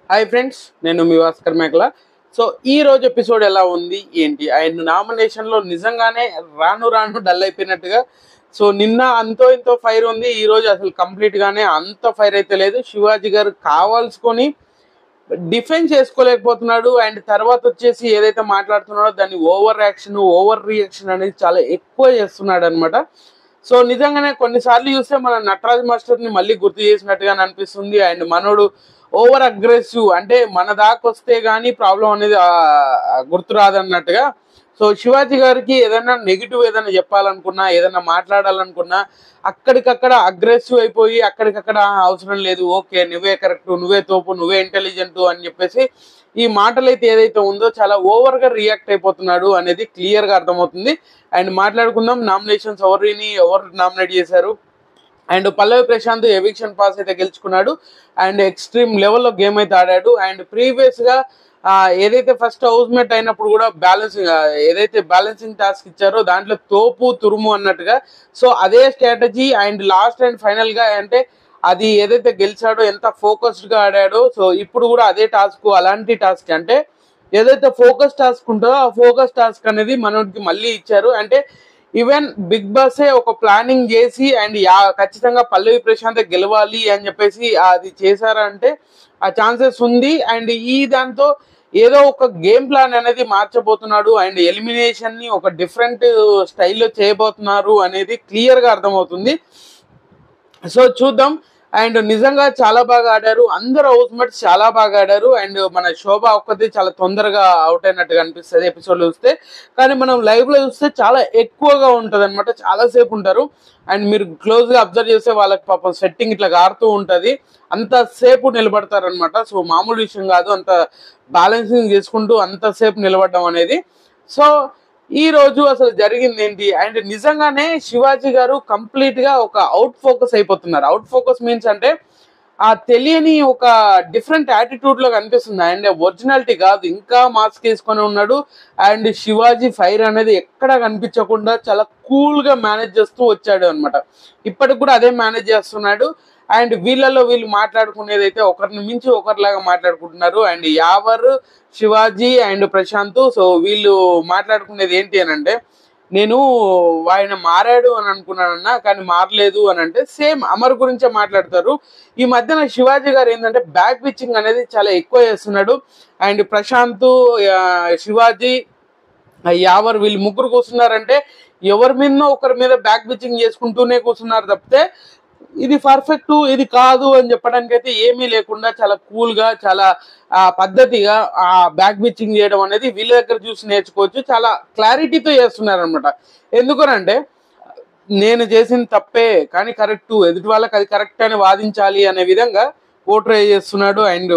hi friends నేను మీ భాస్కర్ మేకల so ఈ రోజు ఎపిసోడ్ ఎలా ఉంది ఏంటి ఆయన నామినేషన్ లో నిజంగానే రాను రాను డల్ అయిపోయినట్టుగా సో నిన్న అంతో ఇంతో ఫైర్ ఉంది ఈ రోజు అసలు కంప్లీట్ గానే అంత ఫైర్ అయితే లేదు శివాజీ గారు కావాల్సుకొని డిఫెన్స్ చేసుకోలేకపోతున్నాడు అండ్ తర్వాత వచ్చేసి ఏదైతే మాట్లాడుతున్నాడో దాన్ని ఓవర్ యాక్షన్ ఓవర్ రియాక్షన్ అనేది చాలా ఎక్కువ చేస్తున్నాడు అనమాట సో నిజంగానే కొన్నిసార్లు చూస్తే మన నటరాజ్ మాస్టర్ ని మళ్ళీ గుర్తు చేసినట్టుగా అనిపిస్తుంది అండ్ మనోడు ఓవర్ అగ్రెసివ్ అంటే మన దాకా వస్తే గానీ ప్రాబ్లం అనేది ఆ, గుర్తు రాదన్నట్టుగా సో శివాజీ గారికి ఏదైనా నెగిటివ్ ఏదైనా చెప్పాలనుకున్నా ఏదైనా మాట్లాడాలనుకున్నా అక్కడికక్కడ అగ్రెసివ్ అయిపోయి అక్కడికక్కడ "ఆ, అవసరం లేదు ఓకే నువ్వే కరెక్ట్ నువ్వే తోపు నువ్వే ఇంటెలిజెంట్ అని చెప్పేసి ఈ మాటలు అయితే ఏదైతే ఉందో చాలా ఓవర్ గా రియాక్ట్ అయిపోతున్నాడు అనేది క్లియర్ గా అర్థమవుతుంది అండ్ మాట్లాడుకుందాం నామినేషన్స్ ఎవరిని ఎవరు నామినేట్ చేశారు and Pallavi Prashanth eviction pass అయితే గెలుచుకున్నాడు అండ్ ఎక్స్ట్రీమ్ లెవెల్లో గేమ్ అయితే ఆడాడు అండ్ ప్రీవియస్ గా ఆ, ఏదైతే ఫస్ట్ హౌస్ మేట్ అయినప్పుడు కూడా బ్యాలెన్సింగ్ ఏదైతే బ్యాలెన్సింగ్ టాస్క్ ఇచ్చారో దాంట్లో తోపు తురుము అన్నట్టుగా సో అదే strategy and last and final గా అంటే అది ఏదైతే గెలిచాడో ఎంత ఫోకస్డ్ గా ఆడాడో సో ఇప్పుడు కూడా అదే టాస్క్ అలాంటి టాస్క్ అంటే ఏదైతే ఫోకస్ టాస్క్ ఉంటుందో ఆ ఫోకస్ టాస్క్ అనేది మనకి మళ్ళీ ఇచ్చారు అంటే ఈవెన్ బిగ్ బాస్ ఒక ప్లానింగ్ చేసి అండ్ యా ఖచ్చితంగా పల్లవి ప్రశాంత్ గెలవాలి అని చెప్పేసి అది చేశారంటే ఆ ఛాన్సెస్ ఉంది అండ్ ఈ దాంతో ఏదో ఒక గేమ్ ప్లాన్ అనేది మార్చబోతున్నాడు అండ్ ఎలిమినేషన్ ని ఒక డిఫరెంట్ స్టైల్లో చేయబోతున్నారు అనేది క్లియర్ గా అర్థమవుతుంది సో చూద్దాం అండ్ నిజంగా చాలా బాగా ఆడారు అందరు హౌస్ మేట్స్ చాలా బాగా ఆడారు అండ్ మన శోభ ఒక్కటి చాలా తొందరగా అవుట్ అయినట్టుగా అనిపిస్తుంది ఎపిసోడ్ చూస్తే కానీ మనం లైవ్ లో చూస్తే చాలా ఎక్కువగా ఉంటది అనమాట చాలా సేపు ఉంటారు అండ్ మీరు క్లోజ్ గా అబ్జర్వ్ చేస్తే వాళ్ళకి పాపం సెట్టింగ్ ఇట్లా గారుతూ ఉంటది అంత సేపు నిలబడతారు అనమాట సో మామూలు విషయం కాదు అంత బ్యాలెన్సింగ్ చేసుకుంటూ అంతసేపు నిలబడడం అనేది సో ఈ రోజు అసలు జరిగింది ఏంటి అండ్ నిజంగానే శివాజీ గారు కంప్లీట్ గా ఒక అవుట్ ఫోకస్ అయిపోతున్నారు అవుట్ ఫోకస్ మీన్స్ అంటే ఆ తెలియని ఒక డిఫరెంట్ యాటిట్యూడ్ లో కనిపిస్తుంది అండ్ ఒరిజినాలిటీ కాదు ఇంకా మాస్క్ వేసుకొని ఉన్నాడు అండ్ శివాజీ ఫైర్ అనేది ఎక్కడ కనిపించకుండా చాలా కూల్ గా మేనేజ్ చేస్తూ వచ్చాడు అనమాట ఇప్పటికి కూడా అదే మేనేజ్ చేస్తున్నాడు అండ్ వీళ్ళలో వీళ్ళు మాట్లాడుకునేది అయితే ఒకరిని మించి ఒకరిలాగా మాట్లాడుకుంటున్నారు and Yawar Shivaji and Prashanth so వీళ్ళు మాట్లాడుకునేది ఏంటి అని అంటే నేను ఆయన మారాడు అని అనుకున్నానన్నా కానీ మారలేదు అని అంటే సేమ్ అమర్ గురించే మాట్లాడతారు ఈ మధ్యన శివాజీ గారు ఏంటంటే బ్యాక్ పిచ్చింగ్ అనేది చాలా ఎక్కువ చేస్తున్నాడు అండ్ ప్రశాంత్ ఆ, శివాజీ ఆ యావర్ వీళ్ళు ముగ్గురు కూర్చున్నారంటే ఎవరి మీదనో ఒకరి మీద బ్యాక్ పిచ్చింగ్ చేసుకుంటూనే కూర్చున్నారు తప్పితే ఇది పర్ఫెక్ట్ ఇది కాదు అని చెప్పడానికి అయితే ఏమీ లేకుండా చాలా కూల్ గా చాలా ఆ, పద్ధతిగా ఆ బ్యాక్ బిచ్చింగ్ చేయడం అనేది వీళ్ళ దగ్గర చూసి నేర్చుకోవచ్చు చాలా క్లారిటీతో చేస్తున్నారు అనమాట ఎందుకనంటే నేను చేసిన తప్పే కానీ కరెక్ట్ ఎదుటి వాళ్ళకి అది కరెక్ట్ అని వాదించాలి అనే విధంగా పోర్ట్రే చేస్తున్నాడు అండ్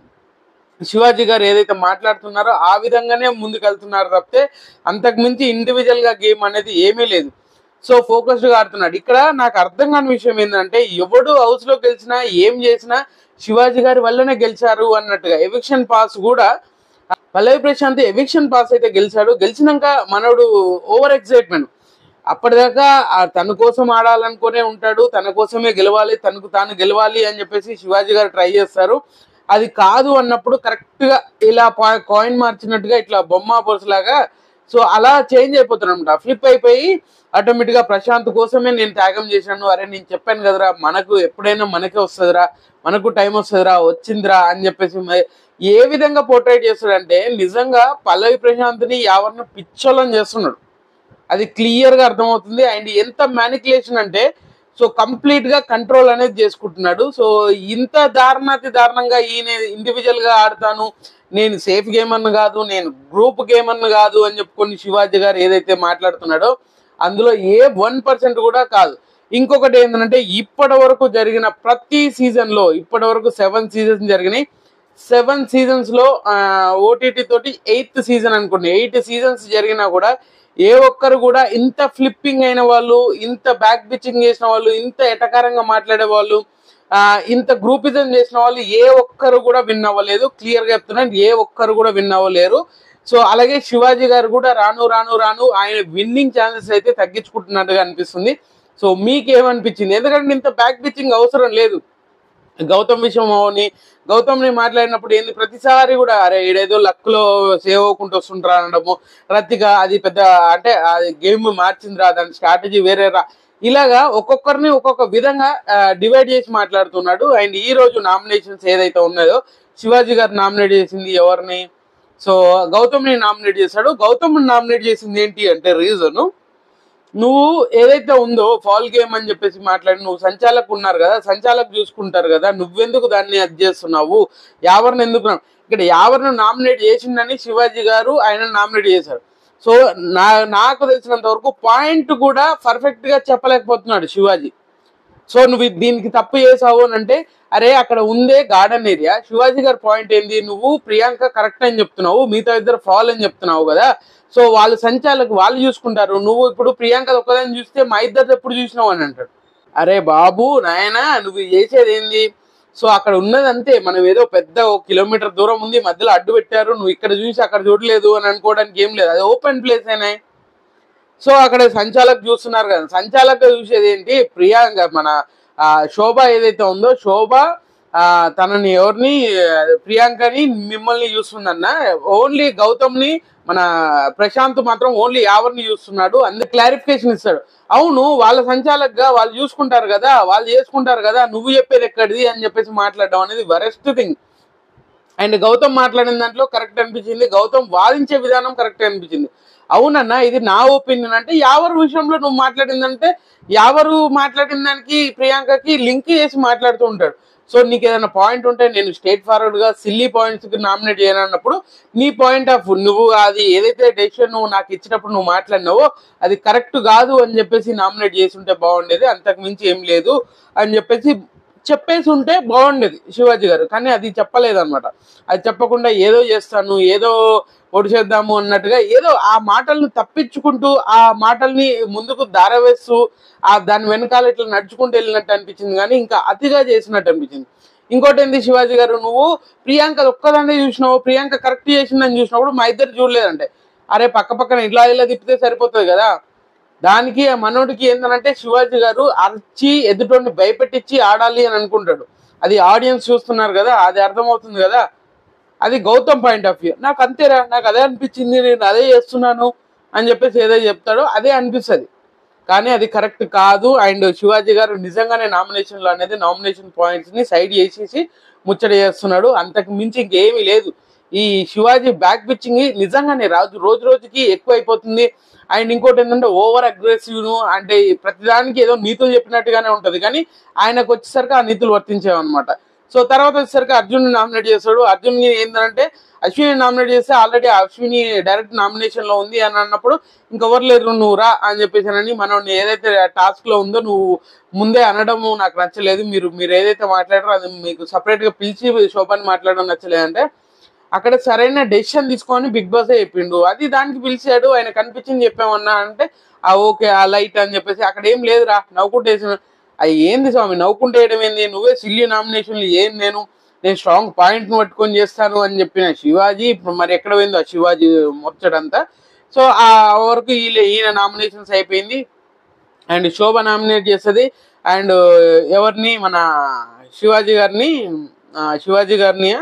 శివాజీ గారు ఏదైతే మాట్లాడుతున్నారో ఆ విధంగానే ముందుకు వెళ్తున్నారు తప్పితే అంతకు మించి ఇండివిజువల్ గా గేమ్ అనేది ఏమీ లేదు సో ఫోకస్డ్ గా ఆడుతున్నాడు ఇక్కడ నాకు అర్థం కాని విషయం ఏంటంటే ఎవడు హౌస్ లో గెలిచినా ఏం చేసినా శివాజీ గారి వల్లనే గెలిచారు అన్నట్టుగా ఎవిక్షన్ పాస్ కూడా పల్లవి ప్రశాంత్ ఎవిక్షన్ పాస్ అయితే గెలిచాడు గెలిచినాక మనోడు ఓవర్ ఎక్సైట్మెంట్ అప్పటిదాకా ఆ తన కోసం ఆడాలనుకునే ఉంటాడు తన కోసమే గెలవాలి తనకు తాను గెలవాలి అని చెప్పేసి శివాజీ గారు ట్రై చేస్తారు అది కాదు అన్నప్పుడు కరెక్ట్ గా ఇలా కాయిన్ మార్చినట్టుగా ఇట్లా బొమ్మ పొరుసు లాగా సో అలా చేంజ్ అయిపోతాడు అనమాట ఫ్లిప్ అయిపోయి ఆటోమేటిక్ గా ప్రశాంత్ కోసమే నేను త్యాగం చేశాను అరే నేను చెప్పాను కదరా మనకు ఎప్పుడైనా మనకే వస్తుందిరా మనకు టైం వస్తుందిరా వచ్చిందిరా అని చెప్పేసి మ- ఏ విధంగా పోర్ట్రేట్ చేస్తాడంటే నిజంగా పల్లవి ప్రశాంత్ని ఎవరిని పిచ్చోళ్ళని చేస్తున్నాడు అది క్లియర్ గా అర్థమవుతుంది అండ్ ఎంత మ్యానికులేషన్ అంటే సో కంప్లీట్ గా కంట్రోల్ అనేది చేసుకుంటున్నాడు సో ఇంత దారుణాతి దారుణంగా ఈయన ఇండివిజువల్ గా ఆడతాను నేను సేఫ్ గేమ్ అన్న కాదు నేను గ్రూప్ గేమ్ అన్న కాదు అని చెప్పుకొని శివాజీ గారు ఏదైతే మాట్లాడుతున్నాడో అందులో ఏ వన్ పర్సెంట్ కూడా కాదు ఇంకొకటి ఏంటంటే ఇప్పటి వరకు జరిగిన ప్రతి సీజన్ లో ఇప్పటి వరకు సెవెన్ సీజన్స్ జరిగినాయి సెవెన్ సీజన్స్ లో ఓటీటీ తోటి ఎయిత్ సీజన్ అనుకోండి ఎయిట్ సీజన్స్ జరిగినా కూడా ఏ ఒక్కరు కూడా ఇంత ఫ్లిప్పింగ్ అయిన వాళ్ళు ఇంత బ్యాక్ పిచ్చింగ్ చేసిన వాళ్ళు ఇంత ఎటకారంగా మాట్లాడే వాళ్ళు ఆ, ఇంత గ్రూపిజం చేసిన వాళ్ళు ఏ ఒక్కరు కూడా విన్ అవ్వలేదు క్లియర్ గా చెప్తున్నాను ఏ ఒక్కరు కూడా విన్ అవ్వలేరు సో అలాగే శివాజీ గారు కూడా రాను రాను రాను ఆయన విన్నింగ్ ఛాన్సెస్ అయితే తగ్గించుకుంటున్నట్టుగా అనిపిస్తుంది సో మీకేమనిపించింది ఎందుకంటే ఇంత బ్యాక్ పిచ్చింగ్ అవసరం లేదు గౌతమ్ విషయం అవని గౌతమ్ని మాట్లాడినప్పుడు ఏంది ప్రతిసారి కూడా అరే ఈడేదో లక్లో సేవ్ అవ్వకుంటూ వస్తుంటారా అనడము రతిగా అది పెద్ద అంటే అది గేమ్ మార్చిందిరా దాని స్ట్రాటజీ వేరే రా ఇలాగా ఒక్కొక్కరిని ఒక్కొక్క విధంగా డివైడ్ చేసి మాట్లాడుతున్నాడు అండ్ ఈ రోజు నామినేషన్స్ ఏదైతే ఉన్నదో శివాజీ గారు నామినేట్ చేసింది ఎవరిని సో గౌతమ్ని నామినేట్ చేశాడు గౌతమ్ని నామినేట్ చేసింది ఏంటి అంటే రీజన్ నువ్వు ఏదైతే ఉందో ఫాల్ గేమ్ అని చెప్పేసి మాట్లాడి నువ్వు సంచాలకు ఉన్నారు కదా సంచాలకు చూసుకుంటారు కదా నువ్వెందుకు దాన్ని అది చేస్తున్నావు యావర్ని ఎందుకు నా- ఇక్కడ యావర్ను నామినేట్ చేసిందని శివాజీ గారు ఆయన నామినేట్ చేశారు సో నా నాకు తెలిసినంత వరకు పాయింట్ కూడా పర్ఫెక్ట్ గా చెప్పలేకపోతున్నాడు శివాజీ సో నువ్వు ఇది- దీనికి తప్పు చేసావు అని అంటే అరే అక్కడ ఉందే గార్డెన్ ఏరియా శివాజీ గారి పాయింట్ ఏంది నువ్వు ప్రియాంక కరెక్ట్ అని చెప్తున్నావు మిగతా ఇద్దరు ఫాల్ అని చెప్తున్నావు కదా సో వాళ్ళు సంచాలకు వాళ్ళు చూసుకుంటారు నువ్వు ఇప్పుడు ప్రియాంక ఒక్కదాన్ని చూస్తే మా ఇద్దరు ఎప్పుడు చూసినావు అని అంటాడు అరే బాబు నాయనా నువ్వు చేసేది ఏంది సో అక్కడ ఉన్నది అంతే మనం ఏదో పెద్ద ఒక కిలోమీటర్ దూరం ఉంది మధ్యలో అడ్డు పెట్టారు నువ్వు ఇక్కడ చూసి అక్కడ చూడలేదు అని అనుకోవడానికి ఏం లేదు అది ఓపెన్ ప్లేస్ అయినా సో అక్కడ సంచాలక్ చూస్తున్నారు కదా సంచాలక్ చూసేది ఏంటి ప్రియాంక మన ఆ, శోభ ఏదైతే ఉందో శోభ ఆ, తనని ఎవరిని ఆ, ప్రియాంకని మిమ్మల్ని చూస్తుందన్న ఓన్లీ గౌతమ్ని మన ప్రశాంత్ మాత్రం ఓన్లీ యావర్ని చూస్తున్నాడు అందుకు క్లారిఫికేషన్ ఇస్తాడు అవును వాళ్ళ సంచాలక్గా వాళ్ళు చూసుకుంటారు కదా వాళ్ళు చేసుకుంటారు కదా నువ్వు చెప్పేది ఎక్కడిది అని చెప్పేసి మాట్లాడడం అనేది వరెస్ట్ థింగ్ అండ్ గౌతమ్ మాట్లాడిన దాంట్లో కరెక్ట్ అనిపించింది గౌతమ్ వాదించే విధానం కరెక్ట్ అనిపించింది అవునన్నా ఇది నా ఒపీనియన్ అంటే యావరు విషయంలో నువ్వు మాట్లాడిందంటే యావరు మాట్లాడిన దానికి ప్రియాంకకి లింక్ చేసి మాట్లాడుతూ ఉంటాడు సో నీకు ఏదైనా పాయింట్ ఉంటే నేను స్టేట్ ఫార్వర్డ్ గా సిల్లీ పాయింట్స్ కి నామినేట్ చేయనన్నప్పుడు నీ పాయింట్ ఆఫ్ నువ్వు అది ఏదైతే డెసిషన్ నువ్వు నాకు ఇచ్చినప్పుడు నువ్వు మాట్లాడినావో అది కరెక్ట్ కాదు అని చెప్పేసి నామినేట్ చేసి ఉంటే బాగుండేది అంతకు మించి ఏం లేదు అని చెప్పేసి చెప్పేసి ఉంటే బాగుండేది శివాజీ గారు కానీ అది చెప్పలేదన్నమాట అది చెప్పకుండా ఏదో చేస్తాను ఏదో పొడి చేద్దాము అన్నట్టుగా ఏదో ఆ మాటల్ని తప్పించుకుంటూ ఆ మాటల్ని ముందుకు దారవేస్తూ ఆ దాని వెనకాల ఇట్లా నడుచుకుంటూ వెళ్ళినట్టు అనిపించింది కానీ ఇంకా అతిగా చేసినట్టు అనిపించింది ఇంకోటి ఏంది శివాజీ గారు నువ్వు ప్రియాంక ఒక్కదాన్నే చూసినావు ప్రియాంక కరెక్ట్ చేసిందని చూసినప్పుడు మా ఇద్దరు చూడలేదంటే అరే పక్క పక్కన ఇలా ఇలా తిప్పితే సరిపోతుంది కదా దానికి ఆ మనోడికి ఏంటంటే శివాజీ గారు అర్చి ఎదుటోడిని భయపెట్టించి ఆడాలి అని అనుకుంటాడు అది ఆడియన్స్ చూస్తున్నారు కదా అది అర్థమవుతుంది కదా అది గౌతమ్ పాయింట్ ఆఫ్ వ్యూ నాకు అంతేరా నాకు అదే అనిపించింది నేను అదే చేస్తున్నాను అని చెప్పేసి ఏదో చెప్తాడో అదే అనిపిస్తుంది కానీ అది కరెక్ట్ కాదు అండ్ శివాజీ గారు నిజంగానే నామినేషన్లో అనేది నామినేషన్ పాయింట్స్ ని సైడ్ చేసేసి ముచ్చట చేస్తున్నాడు అంతకు మించి ఇంకేమీ లేదు ఈ శివాజీ బ్యాక్ పిచ్చింగ్ నిజంగానే రాజు రోజు రోజుకి ఎక్కువ అయిపోతుంది అండ్ ఇంకోటి ఏంటంటే ఓవర్ అగ్రెసివ్ అంటే ప్రతిదానికి ఏదో నీతులు చెప్పినట్టుగానే ఉంటది కానీ ఆయనకు వచ్చేసరికి ఆ నీతులు వర్తించేవన్నమాట సో తర్వాత వచ్చేసరికి అర్జున్ నామినేట్ చేస్తాడు అర్జున్ ఏంటంటే అశ్విని నామినేట్ చేస్తే ఆల్రెడీ అశ్విని డైరెక్ట్ నామినేషన్ లో ఉంది అని అన్నప్పుడు ఇంకెవరు లేరు నువ్వు రా అని చెప్పేసి మనం ఏదైతే టాస్క్ లో ఉందో నువ్వు ముందే అనడము నాకు నచ్చలేదు మీరు మీరు ఏదైతే మాట్లాడారో అది మీకు సపరేట్ గా పిలిచి శోభని మాట్లాడడం నచ్చలేదంటే అక్కడ సరైన డెసిషన్ తీసుకొని బిగ్ బాస్ చెప్పిండు అది దానికి పిలిచాడు ఆయన కనిపించింది చెప్పామన్నా అంటే ఆ ఓకే ఆ లైట్ అని చెప్పేసి అక్కడ ఏం లేదురా నవ్వుకుంటే వేసిన అది ఏంది స్వామి నవ్వుకుంటే వేయడం ఏంది నువ్వే సిల్లీ నామినేషన్లు ఏం నేను నేను స్ట్రాంగ్ పాయింట్ పట్టుకొని చేస్తాను అని చెప్పిన శివాజీ ఇప్పుడు మరి ఎక్కడ పోయిందో ఆ శివాజీ ముచ్చటంతా సో ఆ వరకు ఈయన ఈయన నామినేషన్స్ అయిపోయింది అండ్ శోభ నామినేట్ చేస్తుంది అండ్ ఎవరిని మన శివాజీ గారిని ఆ, శివాజీ గారిని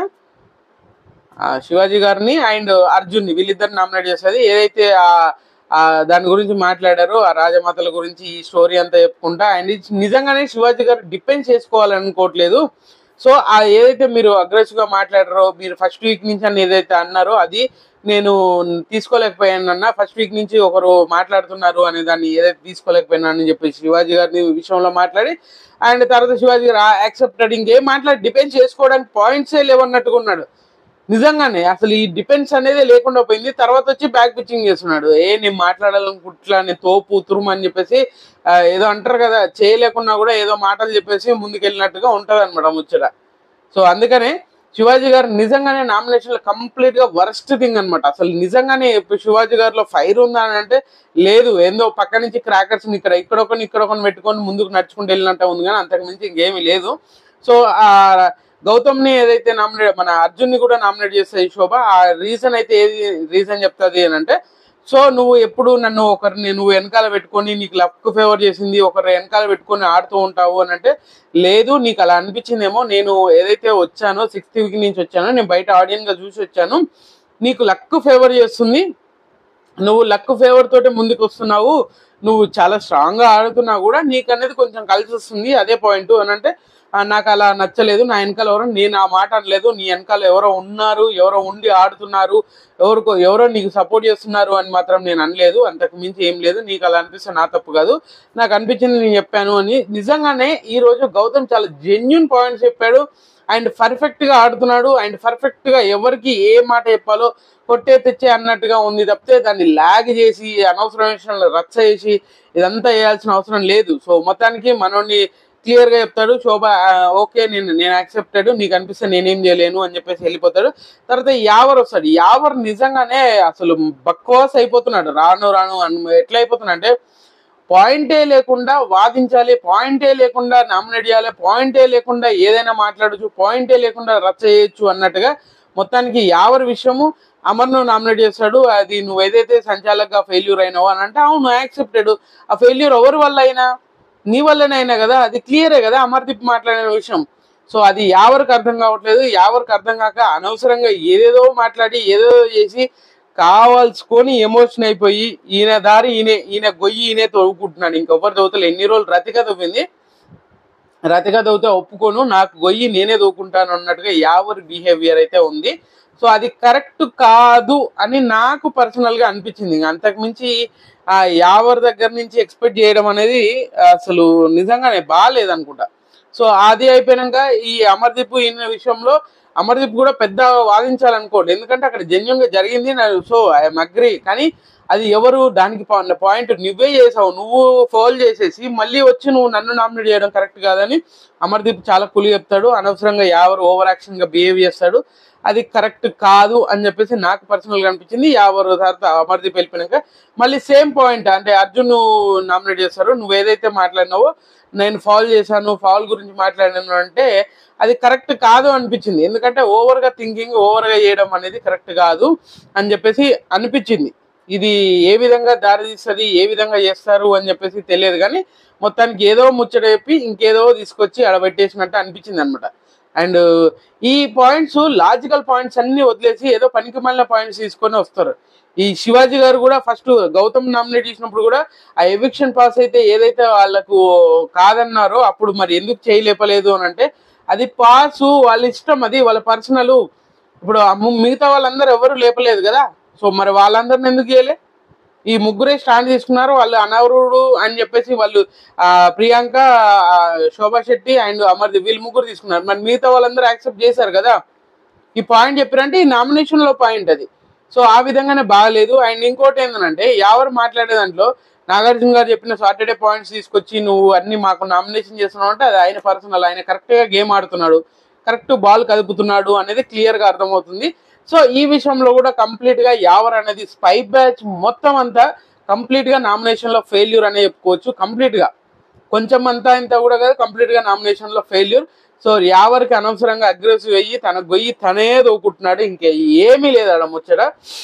ఆ, శివాజీ గారిని అండ్ అర్జున్ని వీళ్ళిద్దరు నామినేట్ చేస్తుంది ఏదైతే ఆ ఆ దాని గురించి మాట్లాడారో ఆ రాజమాతల గురించి ఈ స్టోరీ అంతా చెప్పుకుంటా అండ్ ఇది నిజంగానే శివాజీ గారు డిపెండ్ చేసుకోవాలనుకోవట్లేదు సో ఆ ఏదైతే మీరు అగ్రెసివ్ గా మాట్లాడారో మీరు ఫస్ట్ వీక్ నుంచి అని ఏదైతే అన్నారో అది నేను తీసుకోలేకపోయాను అన్న ఫస్ట్ వీక్ నుంచి ఒకరు మాట్లాడుతున్నారు అనే దాన్ని ఏదైతే తీసుకోలేకపోయినా అని చెప్పి శివాజీ గారిని విషయంలో మాట్లాడి అండ్ తర్వాత శివాజీ గారు యాక్సెప్టెడ్ ఇంకేం మాట్లాడి డిపెండ్ చేసుకోవడానికి పాయింట్సే లేవన్నట్టుగా ఉన్నాడు నిజంగానే అసలు ఈ డిపెండ్స్ అనేది లేకుండా పోయింది తర్వాత వచ్చి బ్యాక్ పిచ్చింగ్ చేస్తున్నాడు ఏ నేను మాట్లాడాలనుకుంటా నేను తోపు తురుము అని చెప్పేసి ఆ, ఏదో అంటారు కదా చేయలేకున్నా కూడా ఏదో మాటలు చెప్పేసి ముందుకెళ్ళినట్టుగా ఉంటది అనమాట ముచ్చట సో అందుకనే శివాజీ గారు నిజంగానే నామినేషన్ లో కంప్లీట్ గా వర్స్ట్ థింగ్ అన్నమాట అసలు నిజంగానే ఇప్పుడు శివాజీ గారిలో ఫైర్ ఉందా అని అంటే లేదు ఏందో పక్క నుంచి క్రాకర్స్ ఇక్కడ ఇక్కడ ఒకరిని ఇక్కడ ఒకరిని పెట్టుకొని ముందుకు నడుచుకుంటూ వెళ్ళినట్టు ఉంది కానీ అంతకు మించి ఇంకేమీ లేదు సో ఆ గౌతమ్ ని ఏదైతే నామినేట్ మన అర్జున్ ని కూడా నామినేట్ చేస్తుంది శోభ ఆ రీజన్ అయితే ఏది రీజన్ చెప్తుంది అని అంటే సో నువ్వు ఎప్పుడు నన్ను ఒకరిని నువ్వు వెనకాల పెట్టుకొని నీకు లక్ ఫేవర్ చేసింది ఒకరు వెనకాల పెట్టుకొని ఆడుతూ ఉంటావు అని అంటే లేదు నీకు అలా అనిపించిందేమో నేను ఏదైతే వచ్చానో సిక్స్త్ వీక్ నుంచి వచ్చానో నేను బయట ఆడియన్ గా చూసి వచ్చాను నీకు లక్ ఫేవర్ చేస్తుంది నువ్వు లక్ ఫేవర్ తోటి ముందుకు వస్తున్నావు నువ్వు చాలా స్ట్రాంగ్ గా ఆడుతున్నా కూడా నీకు అనేది కొంచెం కలిసి వస్తుంది అదే పాయింట్ అని అంటే "ఆ, నాకు అలా నచ్చలేదు నా వెనకాల ఎవరో నేను ఆ మాట అనలేదు నీ వెనకాల ఎవరో ఉన్నారు ఎవరో ఉండి ఆడుతున్నారు ఎవరికో ఎవరో నీకు సపోర్ట్ చేస్తున్నారు అని మాత్రం నేను అనలేదు అంతకు మించి ఏం లేదు నీకు అలా అనిపిస్తే నా తప్పు కాదు నాకు అనిపించింది నేను చెప్పాను అని నిజంగానే ఈ రోజు గౌతమ్ చాలా జెన్యున్ పాయింట్స్ చెప్పాడు అండ్ పర్ఫెక్ట్ గా ఆడుతున్నాడు అండ్ పర్ఫెక్ట్ గా ఎవరికి ఏ మాట చెప్పాలో కొట్టే తెచ్చే అన్నట్టుగా ఉంది తప్పితే దాన్ని లాగ్ చేసి అనవసరమైన విషయాలను రచ్చ చేసి ఇదంతా చేయాల్సిన అవసరం లేదు సో మొత్తానికి మనోడిని క్లియర్ గా చెప్తాడు శోభ ఆ, ఓకే నేను నేను యాక్సెప్టెడ్ నీకు అనిపిస్తే నేనేం చేయలేను అని చెప్పేసి వెళ్ళిపోతాడు తర్వాత యావర్ వస్తాడు యావర్ నిజంగానే అసలు బక్వాస్ అయిపోతున్నాడు రాను రాను అన్- ఎట్లా అయిపోతున్నా అంటే పాయింటే లేకుండా వాదించాలి పాయింటే లేకుండా నామినేట్ చేయాలి పాయింటే లేకుండా ఏదైనా మాట్లాడచ్చు పాయింటే లేకుండా రచ్చ చేయొచ్చు అన్నట్టుగా మొత్తానికి యావర్ విషయము అమర్ను నామినేట్ చేస్తాడు అది నువ్వు ఏదైతే సంచాలకగా ఫెయిల్యూర్ అయినావో అని అంటే అవును యాక్సెప్టెడ్ ఆ ఫెయిల్యూర్ ఎవరి వల్ల అయినా నీ వల్లనే అయినా కదా అది క్లియరే కదా అమర్దీప్ మాట్లాడిన విషయం సో అది యావరికి అర్థం కావట్లేదు యావరికి అర్థం కాక అనవసరంగా ఏదేదో మాట్లాడి ఏదేదో చేసి కావాల్సుకొని ఎమోషన్ అయిపోయి ఈయన దారి ఈయన ఈయన గొయ్యి ఈయనే తవ్వుకుంటున్నాడు ఇంకొకరు తవ్వుతలే ఎన్ని రోజులు రతిక తవ్వింది రతిక తవ్వుతే ఒప్పుకోను నాకు గొయ్యి నేనే తవ్వుకుంటాను అన్నట్టుగా యావరి బిహేవియర్ అయితే ఉంది సో అది కరెక్ట్ కాదు అని నాకు పర్సనల్ గా అనిపించింది ఇంకా అంతకు మించి ఆ యావర్ దగ్గర నుంచి ఎక్స్పెక్ట్ చేయడం అనేది అసలు నిజంగానే బాగాలేదు అనుకుంటా సో అది అయిపోయినాక ఈ అమర్దీప్ ఈయన విషయంలో అమర్దీప్ కూడా పెద్ద వాదించాలనుకోండి ఎందుకంటే అక్కడ జెన్యున్ గా జరిగింది నా- సో ఐఎమ్ అగ్రి కానీ అది ఎవరు దానికి పాయింట్ నువ్వే చేసావు నువ్వు ఫౌల్ చేసేసి మళ్ళీ వచ్చి నువ్వు నన్ను నామినేట్ చేయడం కరెక్ట్ కాదని అమర్దీప్ చాలా కులి చెప్తాడు అనవసరంగా ఎవరు ఓవర్ యాక్షన్ గా బిహేవ్ చేస్తాడు అది కరెక్ట్ కాదు అని చెప్పేసి నాకు పర్సనల్ గా అనిపించింది ఎవరు తర్వాత అమర్దీప్ వెళ్ళిపోయినాక మళ్ళీ సేమ్ పాయింట్ అంటే అర్జున్ నామినేట్ చేస్తారు నువ్వు ఏదైతే మాట్లాడినావో నేను ఫాల్ చేశాను ఫాల్ గురించి మాట్లాడాను అంటే అది కరెక్ట్ కాదు అనిపించింది ఎందుకంటే ఓవర్ గా థింకింగ్ ఓవర్ గా చేయడం అనేది కరెక్ట్ కాదు అని చెప్పేసి అనిపించింది ఇది ఏ విధంగా దారి తీస్తుంది ఏ విధంగా చేస్తారు అని చెప్పేసి తెలియదు కానీ మొత్తానికి ఏదో ముచ్చట చెప్పి ఇంకేదో తీసుకొచ్చి అడబెట్టేసినట్టు అనిపించింది అనమాట అండ్ ఈ పాయింట్స్ లాజికల్ పాయింట్స్ అన్ని వదిలేసి ఏదో పనికి మళ్ళీ పాయింట్స్ తీసుకొని వస్తారు ఈ శివాజీ గారు కూడా ఫస్ట్ గౌతమ్ నామినేట్ చేసినప్పుడు కూడా ఆ ఎవిక్షన్ పాస్ అయితే ఏదైతే వాళ్ళకు కాదన్నారో అప్పుడు మరి ఎందుకు చేయలేపలేదు అని అంటే అది పాస్ వాళ్ళ ఇష్టం అది వాళ్ళ పర్సనల్ ఇప్పుడు ఆ ము- మిగతా వాళ్ళందరూ ఎవరు లేపలేదు కదా సో మరి వాళ్ళందరిని ఎందుకు చేయలే ఈ ముగ్గురే స్టాండ్ తీసుకున్నారు వాళ్ళు అనవరుడు అని చెప్పేసి వాళ్ళు ఆ ప్రియాంక ఆ, శోభా శెట్టి అండ్ అమర్దీప్ వీళ్ళు ముగ్గురు తీసుకున్నారు మరి మిగతా వాళ్ళందరూ యాక్సెప్ట్ చేశారు కదా ఈ పాయింట్ చెప్పారంటే ఈ నామినేషన్ లో పాయింట్ అది సో ఆ విధంగానే బాగలేదు అండ్ ఇంకోటి ఏంటంటే ఎవరు మాట్లాడే దాంట్లో నాగార్జున గారు చెప్పిన సాటర్డే పాయింట్స్ తీసుకొచ్చి నువ్వు అన్ని మాకు నామినేషన్ చేస్తున్నావు అంటే అది ఆయన పర్సనల్ ఆయన కరెక్ట్ గా గేమ్ ఆడుతున్నాడు కరెక్ట్ బాల్ కదుపుతున్నాడు అనేది క్లియర్ గా అర్థమవుతుంది సో ఈ విషయంలో కూడా కంప్లీట్ గా యావర్ అనేది స్పై బ్యాచ్ మొత్తం అంతా కంప్లీట్ గా నామినేషన్ లో ఫెయిల్యూర్ అనే చెప్పుకోవచ్చు కంప్లీట్ గా కొంచెం అంతా ఇంత కూడా కాదు కంప్లీట్ గా నామినేషన్ లో ఫెయిల్యూర్ సో యావరికి అనవసరంగా అగ్రెసివ్ అయ్యి తన గొయ్యి తనే దోకుంటున్నాడు ఇంకే ఏమీ లేదు ఆడ ముచ్చట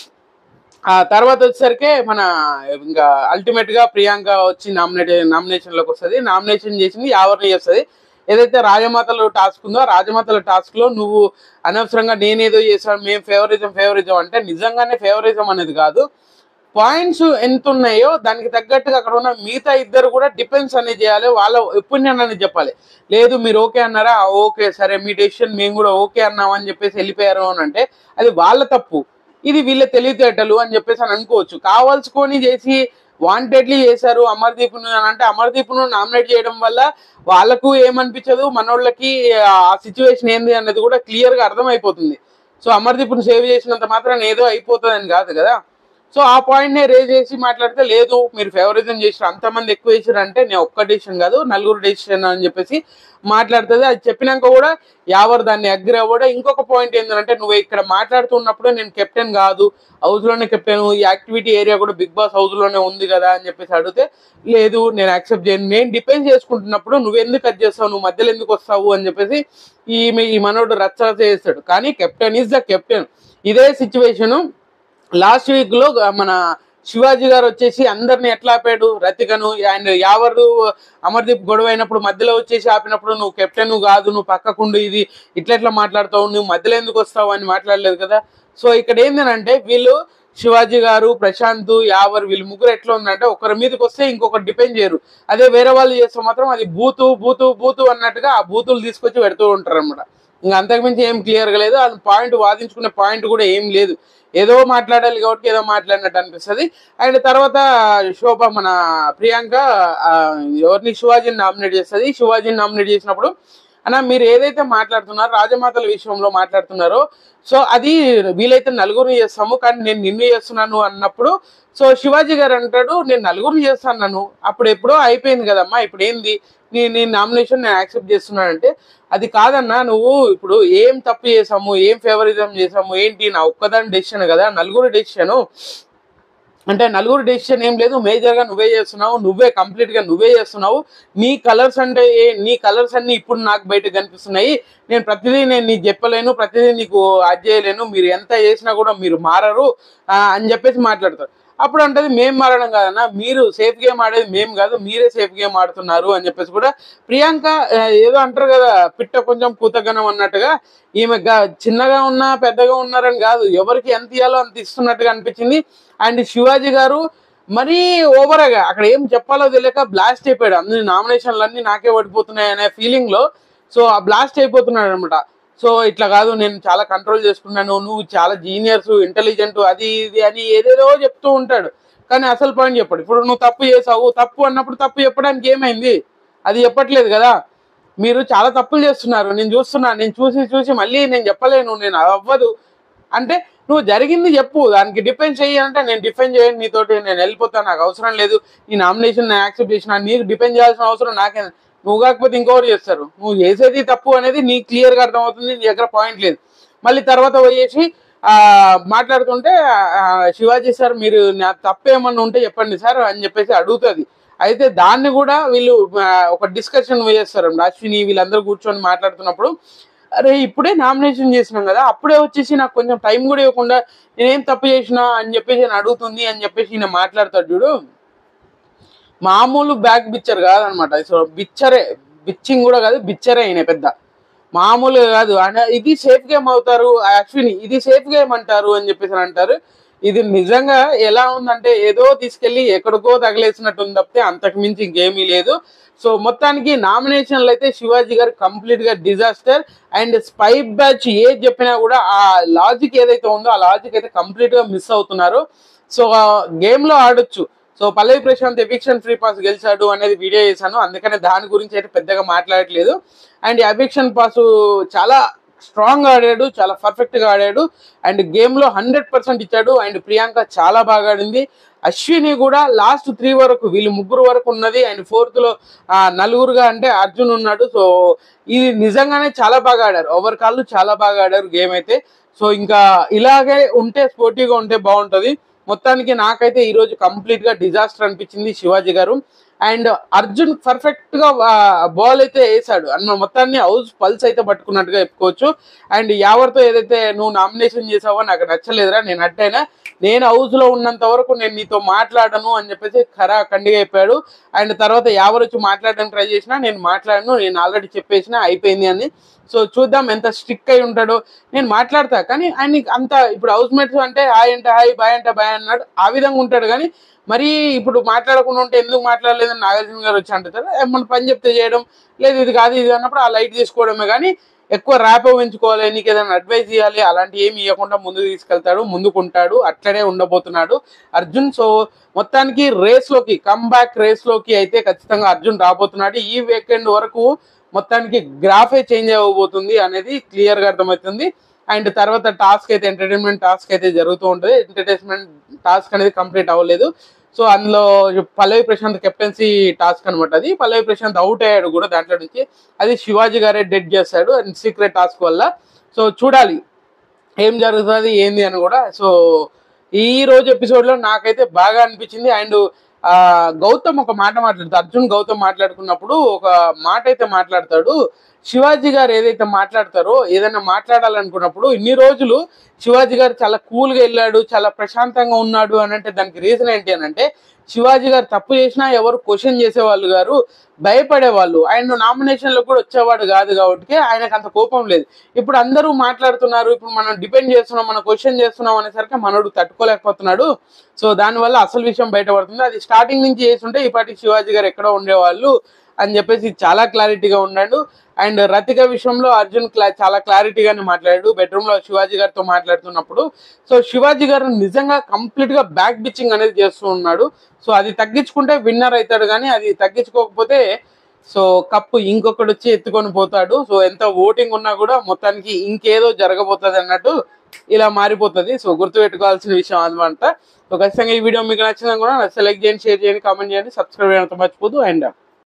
ఆ తర్వాత వచ్చేసరికి మన ఇంకా అల్టిమేట్ గా ప్రియాంక వచ్చి నామినేట్ నామినేషన్ లోకి వస్తుంది నామినేషన్ చేసింది యావర్ని చేస్తుంది ఏదైతే రాజమాతలో టాస్క్ ఉందో ఆ రాజమాతల టాస్క్ లో నువ్వు అనవసరంగా నేనేదో చేశాను మేము ఫేవరిజం ఫేవరిజం అంటే నిజంగానే ఫేవరిజం అనేది కాదు పాయింట్స్ ఎంత ఉన్నాయో దానికి తగ్గట్టుగా అక్కడ ఉన్న మిగతా ఇద్దరు కూడా డిఫెన్స్ అనేది చేయాలి వాళ్ళ ఒపీనియన్ అనేది చెప్పాలి లేదు మీరు ఓకే అన్నారా "ఆ, ఓకే సరే మీ డెసిషన్ మేము కూడా ఓకే అన్నాం అని చెప్పేసి వెళ్ళిపోయారు అని అంటే అది వాళ్ళ తప్పు ఇది వీళ్ళ తెలివితేటలు అని చెప్పేసి అని అనుకోవచ్చు కావాల్సుకొని చేసి వాంటెడ్లీ చేశారు అమర్దీప్ ను అని అంటే అమర్దీప్ ను నామినేట్ చేయడం వల్ల వాళ్ళకు ఏమనిపించదు మనోళ్ళకి ఆ సిచ్యువేషన్ ఏంది అన్నది కూడా క్లియర్ గా అర్థమైపోతుంది సో అమర్దీప్ ను సేవ్ చేసినంత మాత్రం ఏదో అయిపోతుందని కాదు కదా సో ఆ పాయింట్ నే రేజ్ చేసి మాట్లాడితే లేదు మీరు ఫేవరిజం చేసారు అంతమంది ఎక్కువ చేసారు అంటే నేను ఒక్క డెసిషన్ కాదు నలుగురు డెసిషన్ అని చెప్పేసి మాట్లాడుతుంది అది చెప్పినాక కూడా యావర్ దాన్ని అగ్రి అవ్వడం ఇంకొక పాయింట్ ఏంటంటే నువ్వు ఇక్కడ మాట్లాడుతున్నప్పుడు నేను కెప్టెన్ కాదు హౌస్ లోనే కెప్టెన్ ఈ యాక్టివిటీ ఏరియా కూడా బిగ్ బాస్ హౌస్ లోనే ఉంది కదా అని చెప్పేసి అడిగితే లేదు నేను యాక్సెప్ట్ చేయను నేను డిపెండ్ చేసుకుంటున్నప్పుడు నువ్వు ఎందుకు కట్ చేస్తావు నువ్వు మధ్యలో ఎందుకు వస్తావు అని చెప్పేసి ఈ ఈ మనోడు రచ్చ చేస్తాడు కానీ కెప్టెన్ ఈజ్ ద కెప్టెన్ ఇదే సిచ్యువేషన్ లాస్ట్ వీక్ లో మన శివాజీ గారు వచ్చేసి అందరిని ఎట్లా ఆపాడు రతికను అండ్ యావరు అమర్దీప్ గొడవ అయినప్పుడు మధ్యలో వచ్చేసి ఆపినప్పుడు నువ్వు కెప్టెన్ కాదు నువ్వు పక్కకుండు ఇది ఇట్లా ఎట్లా మాట్లాడతావు నువ్వు మధ్యలో ఎందుకు వస్తావు అని మాట్లాడలేదు కదా సో ఇక్కడ ఏంటంటే వీళ్ళు శివాజీ గారు ప్రశాంత్ యావర్ వీళ్ళు ముగ్గురు ఎట్లా ఉందంటే ఒకరి మీదకి వస్తే ఇంకొకరు డిపెండ్ చేయరు అదే వేరే వాళ్ళు చేస్తే మాత్రం అది బూతు బూతు బూతు అన్నట్టుగా ఆ బూతులు తీసుకొచ్చి పెడుతూ ఉంటారు అనమాట ఇంకా అంతకుమించి ఏం క్లియర్గా లేదు అది పాయింట్ వాదించుకునే పాయింట్ కూడా ఏం లేదు ఏదో మాట్లాడాలి కాబట్టి ఏదో మాట్లాడినట్టు అనిపిస్తుంది అండ్ తర్వాత శోభ మన ప్రియాంక ఆ, ఎవరిని శివాజీని నామినేట్ చేస్తుంది శివాజీని నామినేట్ చేసినప్పుడు అన్న మీరు ఏదైతే మాట్లాడుతున్నారో రాజమాతల విషయంలో మాట్లాడుతున్నారో సో అది వీలైతే నలుగురిని చేస్తాము కానీ నేను నిన్ను చేస్తున్నాను అన్నప్పుడు సో శివాజీ గారు అంటాడు నేను నలుగురిని చేస్తాను అప్పుడు ఎప్పుడో అయిపోయింది కదమ్మా ఇప్పుడు ఏంది నీ నీ నామినేషన్ నేను యాక్సెప్ట్ చేస్తున్నానంటే అది కాదన్నా నువ్వు ఇప్పుడు ఏం తప్పు చేసాము ఏం ఫేవరిజం చేసాము ఏంటి నా ఒక్కదాని డెసిషన్ కదా నలుగురు డెసిషను అంటే నలుగురు డెసిషన్ ఏం లేదు మేజర్ గా నువ్వే చేస్తున్నావు నువ్వే కంప్లీట్ గా నువ్వే చేస్తున్నావు నీ కలర్స్ అంటే ఏ- నీ కలర్స్ అన్ని ఇప్పుడు నాకు బయట కనిపిస్తున్నాయి నేను ప్రతిదీ నేను నీకు చెప్పలేను ప్రతిదీ నీకు అది చేయలేను మీరు ఎంత చేసినా కూడా మీరు మారరు ఆ, అని చెప్పేసి మాట్లాడతారు అప్పుడు అంటది మేం మారడం కాదన్నా మీరు సేఫ్ గేమ్ ఆడేది మేము కాదు మీరే సేఫ్ గేమ్ ఆడుతున్నారు అని చెప్పేసి కూడా ప్రియాంక ఆ, ఏదో అంటారు కదా పిట్ట కొంచెం కూతగనం అన్నట్టుగా ఈమె గా- చిన్నగా ఉన్నా పెద్దగా ఉన్నారని కాదు ఎవరికి ఎంత ఇవ్వాలో అంత ఇస్తున్నట్టుగా అనిపించింది అండ్ శివాజీ గారు మరీ ఓవర్గా అక్కడ ఏం చెప్పాలో తెలియక బ్లాస్ట్ అయిపోయాడు అన్ని నామినేషన్లు అన్ని నాకే పడిపోతున్నాయి అనే ఫీలింగ్ లో సో ఆ బ్లాస్ట్ అయిపోతున్నాడు అనమాట సో ఇట్లా కాదు నేను చాలా కంట్రోల్ చేసుకున్నాను నువ్వు చాలా జీనియర్స్ ఇంటెలిజెంట్ అది ఇది అని ఏదేదో చెప్తూ ఉంటాడు కానీ అసలు పాయింట్ చెప్పాడు ఇప్పుడు నువ్వు తప్పు చేసావు తప్పు అన్నప్పుడు తప్పు చెప్పడానికి ఏమైంది అది చెప్పట్లేదు కదా మీరు చాలా తప్పులు చేస్తున్నారు నేను చూస్తున్నా నేను చూసి చూసి మళ్ళీ నేను చెప్పలేను నేను అవ్వదు అంటే నువ్వు జరిగింది చెప్పు దానికి డిఫెండ్ చెయ్యి అంటే నేను డిఫెండ్ చేయను నీతోటి నేను వెళ్ళిపోతాను నాకు అవసరం లేదు ఈ నామినేషన్ నేను యాక్సెప్ట్ చేసిన నీకు డిపెండ్ చేయాల్సిన అవసరం నాకే నువ్వు కాకపోతే ఇంకొకరు చేస్తారు నువ్వు చేసేది తప్పు అనేది నీకు క్లియర్గా అర్థమవుతుంది నీ దగ్గర పాయింట్ లేదు మళ్ళీ తర్వాత పోయేసి ఆ, మాట్లాడుతుంటే ఆ, శివాజీ సార్ మీరు నా తప్పు ఏమన్నా ఉంటే చెప్పండి సార్ అని చెప్పేసి అడుగుతుంది అయితే దాన్ని కూడా వీళ్ళు ఆ, ఒక డిస్కషన్ చేస్తారు అశ్విని వీళ్ళందరూ కూర్చొని మాట్లాడుతున్నప్పుడు అరే ఇప్పుడే నామినేషన్ చేసినాం కదా అప్పుడే వచ్చేసి నాకు కొంచెం టైం కూడా ఇవ్వకుండా నేనేం తప్పు చేసినా అని చెప్పేసి నేను అడుగుతుంది అని చెప్పేసి ఈయన మాట్లాడతాడు చూడు మామూలు బ్యాక్ బిచ్చర్ కాదనమాట సో బిచ్చరే బిచ్చింగ్ కూడా కాదు బిచ్చరే అయిన పెద్ద మామూలుగా కాదు అన ఇది సేఫ్ గేమ్ అవుతారు అశ్విని ఇది సేఫ్ గేమ్ అంటారు అని చెప్పేసి అని అంటారు ఇది నిజంగా ఎలా ఉందంటే ఏదో తీసుకెళ్లి ఎక్కడికో తగిలేసినట్టు ఉంది తప్పితే అంతకు మించి ఇంకేమీ లేదు సో మొత్తానికి నామినేషన్లు అయితే శివాజీ గారు కంప్లీట్ గా డిజాస్టర్ అండ్ స్పై బ్యాచ్ ఏది చెప్పినా కూడా ఆ లాజిక్ ఏదైతే ఉందో ఆ లాజిక్ అయితే కంప్లీట్ గా మిస్ అవుతున్నారు సో గేమ్ లో ఆడొచ్చు so Pallavi Prashanth eviction free pass గెలిచాడు అనేది వీడియో చేశాను అందుకనే దాని గురించి అయితే పెద్దగా మాట్లాడట్లేదు అండ్ ఎవిక్షన్ పాస్ చాలా స్ట్రాంగ్ ఆడాడు చాలా పర్ఫెక్ట్ గా ఆడాడు అండ్ గేమ్ లో హండ్రెడ్ పర్సెంట్ ఇచ్చాడు అండ్ ప్రియాంక చాలా బాగా ఆడింది అశ్విని కూడా లాస్ట్ త్రీ వరకు వీళ్ళు ముగ్గురు వరకు ఉన్నది అండ్ ఫోర్త్ లో ఆ, నలుగురుగా అంటే అర్జున్ ఉన్నాడు సో ఇది నిజంగానే చాలా బాగా ఆడారు ఓవర్ కాళ్ళు చాలా బాగా ఆడారు గేమ్ అయితే సో ఇంకా ఇలాగే ఉంటే స్పోర్టివ్గా ఉంటే బాగుంటది మొత్తానికి నాకైతే ఈ రోజు కంప్లీట్ గా డిజాస్టర్ అనిపించింది శివాజీ గారు అండ్ అర్జున్ పర్ఫెక్ట్ గా బాల్ అయితే వేసాడు అన్న మొత్తాన్ని హౌస్ పల్స్ అయితే పట్టుకున్నట్టుగా చెప్పుకోవచ్చు అండ్ యావర్తో ఏదైతే నువ్వు నామినేషన్ చేసావో నాకు నచ్చలేదురా నేను అట్టైనా నేను హౌస్ లో ఉన్నంత వరకు నేను నీతో మాట్లాడను అని చెప్పేసి ఖరా కండిగా అయిపోయాడు అండ్ తర్వాత యావర్ వచ్చి మాట్లాడడానికి ట్రై చేసినా నేను మాట్లాడను నేను ఆల్రెడీ చెప్పేసిన అయిపోయింది అని సో చూద్దాం ఎంత స్ట్రిక్ అయి ఉంటాడో నేను మాట్లాడతా కానీ ఆయన అంత ఇప్పుడు హౌస్ మేట్స్ అంటే హాయ్ అంటే హాయ్ బాయ్ అంటే బాయ్ అన్నాడు ఆ విధంగా ఉంటాడు కానీ మరి ఇప్పుడు మాట్లాడకుండా ఉంటే ఎందుకు మాట్లాడలేదని నాగార్జున గారు వచ్చి అంటారు ఏమన్నా పని చెప్తే చేయడం లేదు ఇది కాదు ఇది అన్నప్పుడు ఆ లైట్ తీసుకోవడమే కానీ ఎక్కువ ర్యాప్ పెంచుకోవాలి నీకు ఏదైనా అడ్వైస్ ఇవ్వాలి అలాంటి ఏమి ఇవ్వకుండా ముందుకు తీసుకెళ్తాడు ముందుకుంటాడు అట్లనే ఉండబోతున్నాడు అర్జున్ సో మొత్తానికి రేస్ లోకి కమ్బ్యాక్ రేస్ లోకి అయితే ఖచ్చితంగా అర్జున్ రాబోతున్నాడు ఈ వీకెండ్ వరకు మొత్తానికి గ్రాఫే చేంజ్ అవ్వబోతుంది అనేది క్లియర్ గా అర్థమవుతుంది అండ్ తర్వాత టాస్క్ అయితే ఎంటర్టైన్మెంట్ టాస్క్ అయితే జరుగుతూ ఉంటుంది ఎంటర్టైన్మెంట్ టాస్క్ అనేది కంప్లీట్ అవ్వలేదు సో అందులో పల్లవి ప్రశాంత్ కెప్టెన్సీ టాస్క్ అనమాట అది పల్లవి ప్రశాంత్ అవుట్ అయ్యాడు కూడా దాంట్లో నుంచి అది శివాజీ గారే డెడ్ చేస్తాడు అండ్ సీక్రెట్ టాస్క్ వల్ల సో చూడాలి ఏం జరుగుతుంది ఏంది అని కూడా సో ఈ రోజు ఎపిసోడ్ లో నాకైతే బాగా అనిపించింది అండ్ ఆ గౌతమ్ ఒక మాట మాట్లాడుతాడు అర్జున్ గౌతమ్ మాట్లాడుకున్నప్పుడు ఒక మాట అయితే మాట్లాడతాడు శివాజీ గారు ఏదైతే మాట్లాడతారో ఏదైనా మాట్లాడాలనుకున్నప్పుడు ఇన్ని రోజులు శివాజీ గారు చాలా కూల్ గా వెళ్ళాడు చాలా ప్రశాంతంగా ఉన్నాడు అని అంటే దానికి రీజన్ ఏంటి అని అంటే శివాజీ గారు తప్పు చేసినా ఎవరు క్వశ్చన్ చేసేవాళ్ళు గారు భయపడేవాళ్ళు ఆయన నామినేషన్ లో కూడా వచ్చేవాడు కాదు కాబట్టి ఆయనకు అంత కోపం లేదు ఇప్పుడు అందరూ మాట్లాడుతున్నారు ఇప్పుడు మనం డిపెండ్ చేస్తున్నాం మనం క్వశ్చన్ చేస్తున్నాం అనేసరికి మనోడు తట్టుకోలేకపోతున్నాడు సో దానివల్ల అసలు విషయం బయటపడుతుంది అది స్టార్టింగ్ నుంచి చేస్తుంటే ఈ పాటి శివాజీ గారు ఎక్కడో ఉండేవాళ్ళు అని చెప్పేసి చాలా క్లారిటీగా ఉన్నాడు అండ్ రతిక విషయంలో అర్జున్ క్లా చాలా క్లారిటీగానే మాట్లాడాడు బెడ్రూమ్ లో శివాజీ గారితో మాట్లాడుతున్నప్పుడు సో శివాజీ గారు నిజంగా కంప్లీట్ గా బ్యాక్ బిచ్చింగ్ అనేది చేస్తూ ఉన్నాడు సో అది తగ్గించుకుంటే విన్నర్ అవుతాడు కానీ అది తగ్గించుకోకపోతే సో కప్పు ఇంకొకటి వచ్చి ఎత్తుకొని పోతాడు సో ఎంత ఓటింగ్ ఉన్నా కూడా మొత్తానికి ఇంకేదో జరగబోతుంది అన్నట్టు ఇలా మారిపోతుంది సో గుర్తుపెట్టుకోవాల్సిన విషయం అనమాట సో ఖచ్చితంగా ఈ వీడియో మీకు నచ్చిందని కూడా సెలెక్ట్ చేయండి షేర్ చేయండి కామెంట్ చేయండి సబ్స్క్రైబ్ చేయడం మర్చిపోదు అండ్